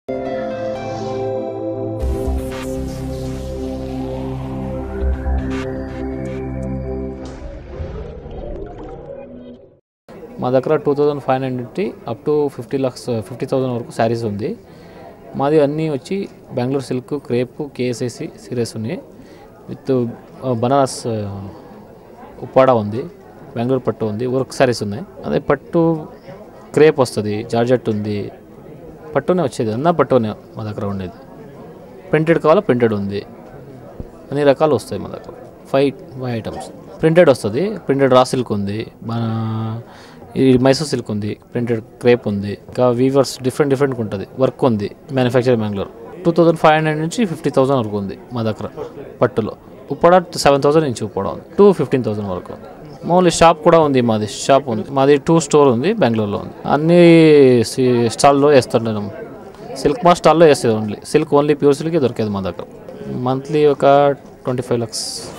మా దగ్గర two thousand five hundred నుండి up to fifty lakhs fifty thousand వరకు శారీస్ ఉంది మాది అన్నీ వచ్చి Bengaluru silk crepe KSIC series ఉన్నాయి విత్ బనారస్ ఆ, ఉప్పాడ ఉంది బెంగళూరు పట్టు ఉంది వర్క్ శారీస్ ఉన్నాయి అదే పట్టు క్రేప్ వస్తుంది జార్జెట్ ఉంది పట్టునే వచ్చేది అన్న పట్టునే మా దగ్గర ఉండేది ప్రింటెడ్ కావాలా ప్రింటెడ్ ఉంది అన్ని రకాలు వస్తాయి మా దగ్గర ఫైవ్ ఫైవ్ ఐటమ్స్ ప్రింటెడ్ వస్తుంది ప్రింటెడ్ రా సిల్క్ ఉంది మన ఈ మైసూర్ సిల్క్ ఉంది ప్రింటెడ్ క్రేప్ ఉంది ఇంకా వీవర్స్ డిఫరెంట్ డిఫరెంట్ ఉంటుంది వర్క్ ఉంది manufacture Bengaluru two thousand five hundred నుంచి ఫిఫ్టీ థౌసండ్ వరకు ఉంది మా దగ్గర పట్టులో ఉప్పడ సెవెన్ థౌసండ్ నుంచి ఉప్పడ ఉంది టూ ఫిఫ్టీన్ థౌసండ్ వరకు ఉంది మామూలు షాప్ కూడా ఉంది మాది షాప్ ఉంది మాది టూ స్టోర్ ఉంది బెంగళూరులో ఉంది అన్ని సి- స్టాల్లో వేస్తుంటాం సిల్క్ మా స్టాల్లో వేసేది only silk only pure silk దొరికేది మా దగ్గర మంత్లీ ఒక ట్వంటీ ఫైవ్ లక్స్